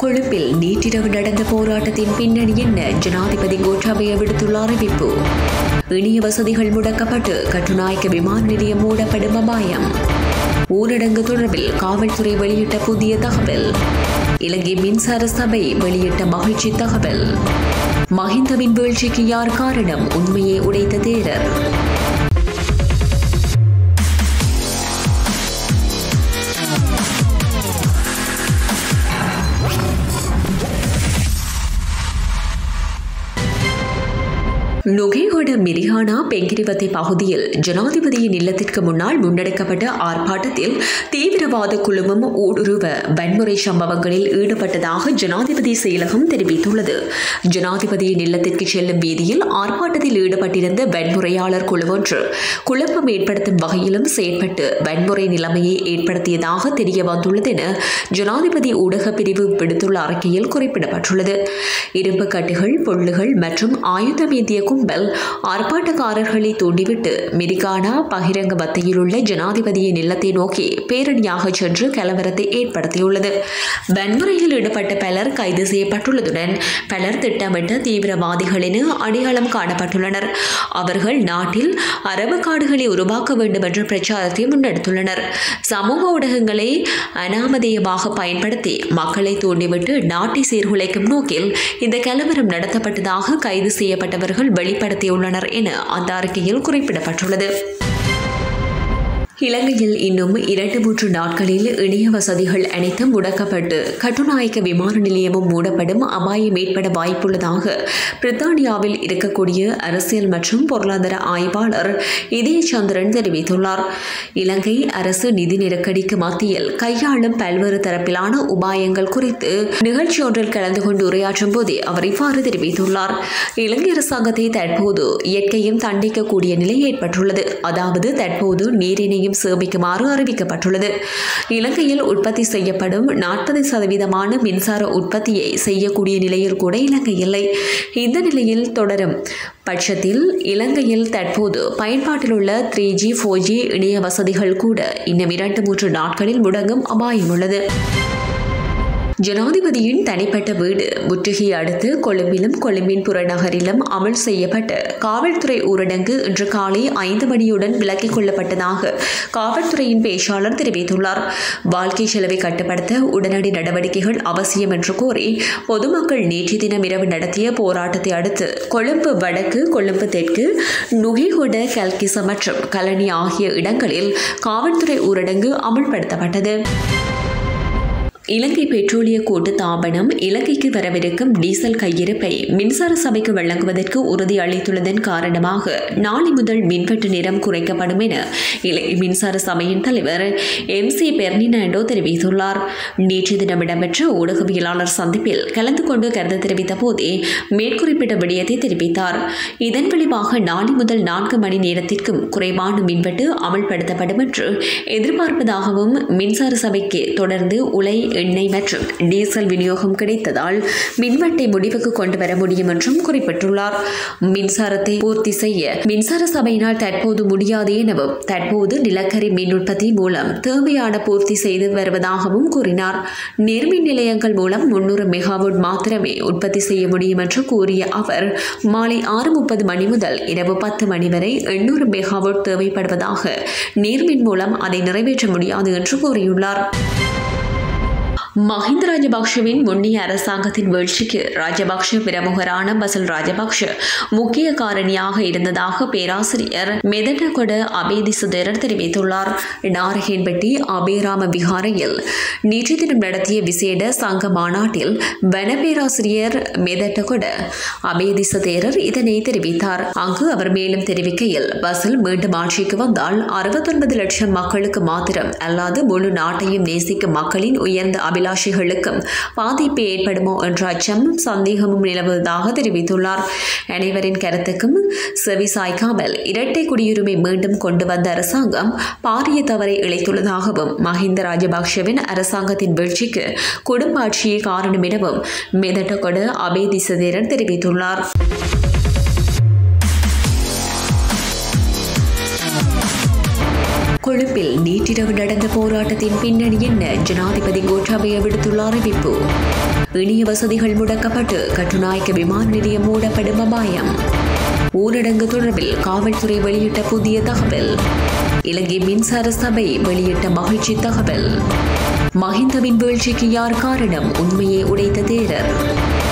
கொழும்பில் நேற்றிரவு நடந்த போராட்டத்தின் பின்னணி என்ன ஜனாதிபதி கோட்டாபய விடுத்துள்ள அறிவிப்பு இணைய வசதிகள் முடக்கப்பட்டு கட்டுநாயக்க விமான நிலையம் மூடப்படும் அபாயம் ஊரடங்கு தொடர்பில் காவல்துறை வெளியிட்ட புதிய தகவல் இலங்கை மின்சார சபை வெளியிட்ட மகிழ்ச்சி தகவல் மஹிந்தவின் வீழ்ச்சிக்கு யார் காரணம் உண்மையை உடைத்த தேரர் நுகேகொட மிரியானா பெங்கிரிவத்தை பகுதியில் ஜனாதிபதியின் இல்லத்திற்கு முன்னால் முன்னெடுக்கப்பட்ட ஆர்ப்பாட்டத்தில் தீவிரவாத குழுமம் ஊடுருவ வன்முறை சம்பவங்களில் ஈடுபட்டதாக ஜனாதிபதி செயலகம் தெரிவித்துள்ளது ஜனாதிபதியின் இல்லத்திற்கு செல்லும் வீதியில் ஆர்ப்பாட்டத்தில் ஈடுபட்டிருந்த வன்முறையாளர் குழுவொன்று குழப்பம் ஏற்படுத்தும் வகையிலும் செயற்பட்டு வன்முறை நிலைமையை ஏற்படுத்தியதாக தெரிய வந்துள்ளது என ஜனாதிபதி ஊடக பிரிவு விடுத்துள்ள அறிக்கையில் குறிப்பிடப்பட்டுள்ளது இரும்பு கட்டுகள் பொருள்கள் மற்றும் ஆயுதமேந்திய கும்பல் ஆர்ப்பாட்டக்காரர்களை தூண்டிவிட்டு மிரிகானா பகிரங்க பத்தையில் உள்ள ஜனாதிபதியின் இல்லத்தை நோக்கி பேரணியாக சென்று கலவரத்தை ஏற்படுத்தியுள்ளது வன்முறையில் ஈடுபட்ட பலர் கைது செய்யப்பட்டுள்ளதுடன் பலர் திட்டமிட்ட தீவிரவாதிகள் என அடையாளம் காணப்பட்டுள்ளனர் அவர்கள் நாட்டில் அரபு காடுகளை உருவாக்க வேண்டும் என்ற பிரச்சாரத்தை முன்னெடுத்துள்ளனர் சமூக ஊடகங்களை அனாமதேயமாக பயன்படுத்தி மக்களை தூண்டிவிட்டு நாட்டை சீர்குலைக்கும் நோக்கில் இந்த கலவரம் நடத்தப்பட்டதாக கைது செய்யப்பட்டவர்கள் வெளிப்படுத்தியுள்ளனர் என அந்த அறிக்கையில் குறிப்பிடப்பட்டுள்ளது இலங்கையில் இன்னும் இரண்டு மூன்று நாட்களில் இணைய வசதிகள் அனைத்தும் முடக்கப்பட்டு கட்டுநாயக்க விமான நிலையமும் மூடப்படும் அபாயம் ஏற்பட வாய்ப்புள்ளதாக பிரித்தானியாவில் இருக்கக்கூடிய அரசியல் மற்றும் பொருளாதார ஆய்வாளர் இதய சந்திரன் தெரிவித்துள்ளார் இலங்கை அரசு நிதி நெருக்கடிக்கு மத்தியில் கையாளும் பல்வேறு தரப்பிலான உபாயங்கள் குறித்து நிகழ்ச்சி ஒன்றில் கலந்து கொண்டு உரையாற்றும் போதே அவர் இவ்வாறு தெரிவித்துள்ளார் இலங்கை அரசாங்கத்தை தற்போது இயற்கையும் தண்டிக்கக்கூடிய நிலை ஏற்பட்டுள்ளது அதாவது தற்போது நீரினையும் எண்ணெயையும் சேமிக்குமாறு அறிவிக்கப்பட்டுள்ளது இலங்கையில் உற்பத்தி செய்யப்படும் நாற்பது சதவீதமான மின்சார உற்பத்தியை செய்யக்கூடிய நிலையில் கூட இலங்கை இல்லை இந்த நிலையில் தொடரும் பட்சத்தில் இலங்கையில் தற்போது பயன்பாட்டில் உள்ள த்ரீ ஜி ஃபோர் ஜி இணைய வசதிகள் கூட இன்னும் இரண்டு மூன்று நாட்களில் முடங்கும் அபாயம் உள்ளது ஜனாதிபதியின் தனிப்பட்ட வீடு முற்றுகையை அடுத்து கொழும்பிலும் கொழும்பின் புறநகரிலும் அமல் செய்யப்பட்ட காவல்துறை ஊரடங்கு இன்று காலை ஐந்து மணியுடன் விலக்கிக் கொள்ளப்பட்டதாக காவல்துறையின் பேச்சாளர் தெரிவித்துள்ளார் வாழ்க்கை செலவை கட்டுப்படுத்த உடனடி நடவடிக்கைகள் அவசியம் என்று கோரி பொதுமக்கள் நேற்று தினம் இரவு நடத்திய போராட்டத்தை அடுத்து கொழும்பு வடக்கு கொழும்பு தெற்கு நுகிகொட கல்கிச மற்றும் கலனி ஆகிய இடங்களில் காவல்துறை ஊரடங்கு அமல்படுத்தப்பட்டது இலங்கை பெட்ரோலிய கூட்டு தாபனம் இலங்கைக்கு வரவிருக்கும் டீசல் கையிருப்பை மின்சார சபைக்கு வழங்குவதற்கு உறுதி அளித்துள்ளதன் காரணமாக நாளை முதல் மின்வெட்டு நேரம் குறைக்கப்படும் என இலங்கை மின்சார சபையின் தலைவர் எம் சி பெர்னினாண்டோ தெரிவித்துள்ளார் நேற்று தினம் இடம்பெற்ற ஊடகவியலாளர் சந்திப்பில் கலந்து கொண்டு கருத்து தெரிவித்த போதே மேற்குறிப்பிட்ட விடயத்தை தெரிவித்தார் இதன் விளைவாக நாளை முதல் நான்கு மணி நேரத்திற்கும் குறைவான மின்வெட்டு அமல்படுத்தப்படும் என்று எதிர்பார்ப்பதாகவும் மின்சார சபைக்கு தொடர்ந்து உலை எண்ணெய் மற்றும் டீசல் விநியோகம் கிடைத்ததால் மின்வெட்டை முடிவுக்கு கொண்டு வர முடியும் என்றும் குறிப்பிட்டுள்ளார் மின்சாரத்தை பூர்த்தி செய்ய மின்சார சபையினால் தற்போது முடியாது எனவும் தற்போது நிலக்கரி மின் உற்பத்தி மூலம் தேவையான பூர்த்தி செய்து வருவதாகவும் கூறினார் நேர்மின் நிலையங்கள் மூலம் முன்னூறு மெகாவாட் மாத்திரமே உற்பத்தி செய்ய முடியும் என்று கூறிய அவர் மாலை ஆறு முப்பது மணி முதல் இரவு பத்து மணி வரை எண்ணூறு மெகாவாட் தேவைப்படுவதாக நீர்மின் மூலம் அதை நிறைவேற்ற முடியாது என்று கூறியுள்ளார் மஹிந்த ராஜபக்ஷவின் முன்னைய அரசாங்கத்தின் வீழ்ச்சிக்கு ராஜபக்ஷ பிரமுகரான பசல் ராஜபக்ஷ முக்கிய காரணியாக இருந்ததாக பேராசிரியர் மெதனகொட அபேதிசுதரர் தெரிவித்துள்ளார் நாரகேன்பட்டி அபேராம விகாரையில் நேற்று தினம் நடத்திய விசேட சங்க மாநாட்டில் வன பேராசிரியர் மெதட்டகொட அபேதிசதேரர் இதனை தெரிவித்தார் அங்கு அவர் மேலும் தெரிவிக்கையில் பசில் மீண்டும் ஆட்சிக்கு வந்தால் அறுபத்தொன்பது லட்சம் மக்களுக்கு மாத்திரம் அல்லாது முழு நாட்டையும் நேசிக்கும் மக்களின் உயர்ந்த அபிலாஷைகளுக்கும் பாதிப்பு ஏற்படுமோ என்ற அச்சமும் சந்தேகமும் நிலவுவதாக தெரிவித்துள்ளார் அனைவரின் கருத்துக்கும் செவி சாய்க்காமல் இரட்டை குடியுரிமை மீண்டும் கொண்டு வந்த அரசாங்கம் பாரிய தவறை இழைத்துள்ளதாகவும் மஹிந்த ராஜபக்ஷவின் அரசாங்கத்தின் வீழ்ச்சிக்கு குடும்ப ஆட்சியே காரணம் எனவும் மெதட்டகொட அபேதிசதேரன் தெரிவித்துள்ளார் கொழும்பில் நேற்றிரவு நடந்த போராட்டத்தின் பின்னணி என்ன ஜனாதிபதி கோட்டாபய விடுத்துள்ள அறிவிப்பு இணைய வசதிகள் முடக்கப்பட்டு கட்டுநாயக்க விமான நிலையம் மூடப்படும் அபாயம் ஊரடங்கு தொடர்பில் காவல்துறை வெளியிட்ட புதிய தகவல் இலங்கை மின்சார சபை வெளியிட்ட மகிழ்ச்சி தகவல் மஹிந்தவின் வீழ்ச்சிக்கு யார் காரணம் உண்மையை உடைத்த தேரர்